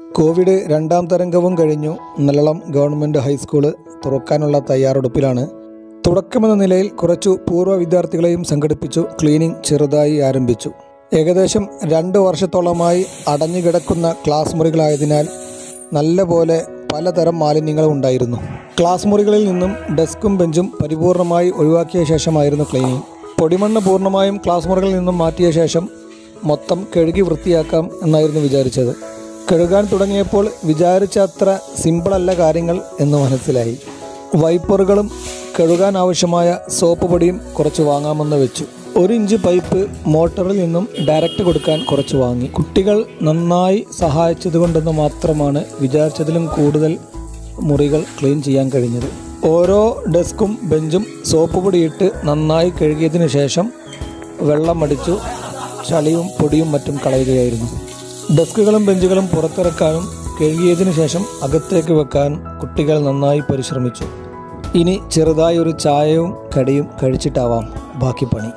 Covid രണ്ടാം തരംഗവും കഴിഞ്ഞു Nallalam government high school തുറക്കാനുള്ള തയ്യാറെടുപ്പിലാണ് തുടക്കമെന്ന നിലയിൽ കുറച്ചു പൂർവ്വ വിദ്യാർത്ഥികളെയും സംഘടിപ്പിച്ചു ക്ലീനിംഗ് ചെറുതായി ആരംഭിച്ചു ഏകദേശം രണ്ട് വർഷത്തോളമായി അടഞ്ഞുകിടക്കുന്ന ക്ലാസ് മുറികളായതിനാൽ നല്ലപോലെ പലതരം മാലിന്യങ്ങളും ഉണ്ടായിരുന്നു ക്ലാസ് മുറികളിൽ നിന്നും ഡെസ്കും ബെഞ്ചും പരിപൂർണമായി ഒഴിവാക്കിയ ശേഷമായിരുന്നു ക്ലീനിങ് പൊടിമണ്ണ് പൂർണ്ണമായും ക്ലാസ് മുറികളിൽ നിന്നും മാറ്റിയ ശേഷം മൊത്തം കഴുകി വൃത്തിയാക്കാം എന്നായിരുന്നു വിചാരിച്ചത് കഴുകാൻ തുടങ്ങിയപ്പോൾ വിചാരിച്ച അത്ര സിമ്പിളല്ല കാര്യങ്ങൾ എന്ന് മനസ്സിലായി വൈപ്പറുകളും കഴുകാൻ ആവശ്യമായ സോപ്പ് പൊടിയും കുറച്ച് വാങ്ങാമെന്ന് വെച്ചു ഒരു ഇഞ്ച് പൈപ്പ് മോട്ടറിൽ നിന്നും ഡയറക്റ്റ് കൊടുക്കാൻ കുറച്ച് വാങ്ങി കുട്ടികൾ നന്നായി സഹായിച്ചതുകൊണ്ടെന്ന് മാത്രമാണ് വിചാരിച്ചതിലും കൂടുതൽ മുറികൾ ക്ലീൻ ചെയ്യാൻ കഴിഞ്ഞത് ഓരോ ഡെസ്കും ബെഞ്ചും സോപ്പ് പൊടിയിട്ട് നന്നായി കഴുകിയതിന് ശേഷം വെള്ളം അടിച്ചു ചളിയും പൊടിയും മറ്റും കളയുകയായിരുന്നു ഡെസ്കുകളും ബെഞ്ചുകളും പുറത്തിറക്കാനും കഴുകിയതിനു ശേഷം അകത്തേക്ക് വെക്കാൻ കുട്ടികൾ നന്നായി പരിശ്രമിച്ചു ഇനി ചെറുതായി ഒരു ചായയും കടിയും കഴിച്ചിട്ടാവാം ബാക്കി പണി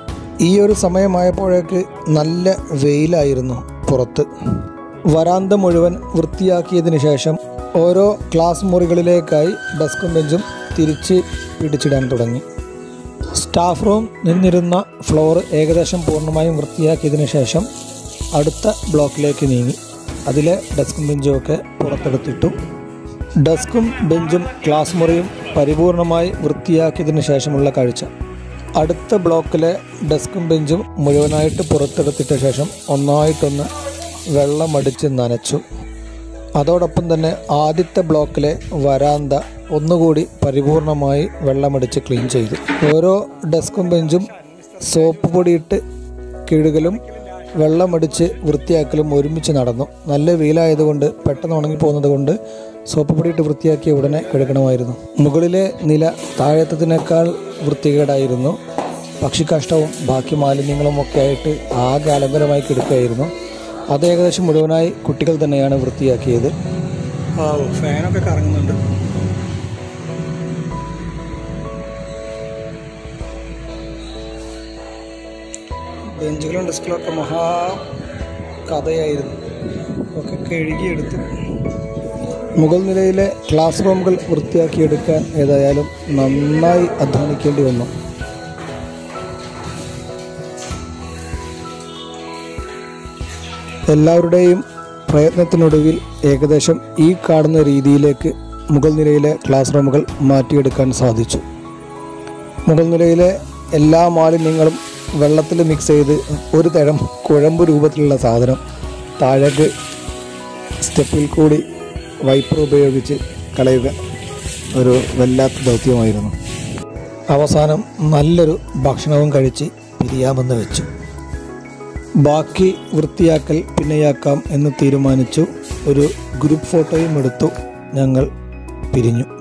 ഈ ഒരു സമയമായപ്പോഴേക്ക് നല്ല വെയിലായിരുന്നു പുറത്ത് വരാന്ത മുഴുവൻ വൃത്തിയാക്കിയതിനു ശേഷം ഓരോ ക്ലാസ് മുറികളിലേക്കായി ഡെസ്കും ബെഞ്ചും തിരിച്ച് പിടിച്ചിടാൻ തുടങ്ങി സ്റ്റാഫ് റൂം നിന്നിരുന്ന ഫ്ലോർ ഏകദേശം പൂർണ്ണമായും വൃത്തിയാക്കിയതിനു ശേഷം അടുത്ത ബ്ലോക്കിലേക്ക് നീങ്ങി അതിലെ ഡെസ്കും ബെഞ്ചും ഒക്കെ പുറത്തെടുത്തിട്ടു ഡെസ്കും ബെഞ്ചും ക്ലാസ് മുറിയും പരിപൂർണമായി വൃത്തിയാക്കിയതിനു ശേഷമുള്ള കാഴ്ച അടുത്ത ബ്ലോക്കിലെ ഡെസ്കും ബെഞ്ചും മുഴുവനായിട്ട് പുറത്തെടുത്തിട്ട ശേഷം ഒന്നായിട്ടൊന്ന് വെള്ളമടിച്ച് നനച്ചു അതോടൊപ്പം തന്നെ ആദ്യത്തെ ബ്ലോക്കിലെ വരാന്ത ഒന്നുകൂടി പരിപൂർണമായി വെള്ളമടിച്ച് ക്ലീൻ ചെയ്തു ഓരോ ഡെസ്കും ബെഞ്ചും സോപ്പ് പൊടിയിട്ട് കിഴുകലും വെള്ളമടിച്ച് വൃത്തിയാക്കലും ഒരുമിച്ച് നടന്നു നല്ല വെയിലായതുകൊണ്ട് പെട്ടെന്ന് ഉണങ്ങിപ്പോകുന്നത് കൊണ്ട് സോപ്പ് പൊടിയിട്ട് വൃത്തിയാക്കിയ ഉടനെ കഴുകണമായിരുന്നു മുകളിലെ നില താഴത്തതിനേക്കാൾ വൃത്തികേടായിരുന്നു പക്ഷിക്കാഷ്ടവും ബാക്കി മാലിന്യങ്ങളും ഒക്കെ ആയിട്ട് ആകെ അലങ്കരമായി കിടക്കുകയായിരുന്നു അത് ഏകദേശം മുഴുവനായി കുട്ടികൾ തന്നെയാണ് വൃത്തിയാക്കിയത് ഫാനൊക്കെ കറങ്ങുന്നുണ്ട് ബെഞ്ചുകളും ഡെസ്കുകളും ഒക്കെ മഹാ കഥയായിരുന്നു ഒക്കെ കഴുകിയെടുത്തു മുകൾ നിലയിലെ ക്ലാസ് റൂമുകൾ വൃത്തിയാക്കിയെടുക്കാൻ ഏതായാലും നന്നായി അധ്വാനിക്കേണ്ടി വന്നു എല്ലാവരുടെയും പ്രയത്നത്തിനൊടുവിൽ ഏകദേശം ഈ കാണുന്ന രീതിയിലേക്ക് മുകൾ നിലയിലെ ക്ലാസ് റൂമുകൾ മാറ്റിയെടുക്കാൻ സാധിച്ചു മുകൾ നിലയിലെ എല്ലാ മാലിന്യങ്ങളും വെള്ളത്തിൽ മിക്സ് ചെയ്ത് ഒരു തരം കുഴമ്പ് രൂപത്തിലുള്ള സാധനം താഴേക്ക് സ്റ്റെപ്പിൽ കൂടി വൈപ്പർ ഉപയോഗിച്ച് കളയുക ഒരു വല്ലാത്ത ദൗത്യമായിരുന്നു അവസാനം നല്ലൊരു ഭക്ഷണവും കഴിച്ച് പിരിയാമെന്ന് വെച്ചു ബാക്കി വൃത്തിയാക്കൽ പിന്നെയാക്കാം എന്ന് തീരുമാനിച്ചു ഒരു ഗ്രൂപ്പ് ഫോട്ടോയും എടുത്തു ഞങ്ങൾ പിരിഞ്ഞു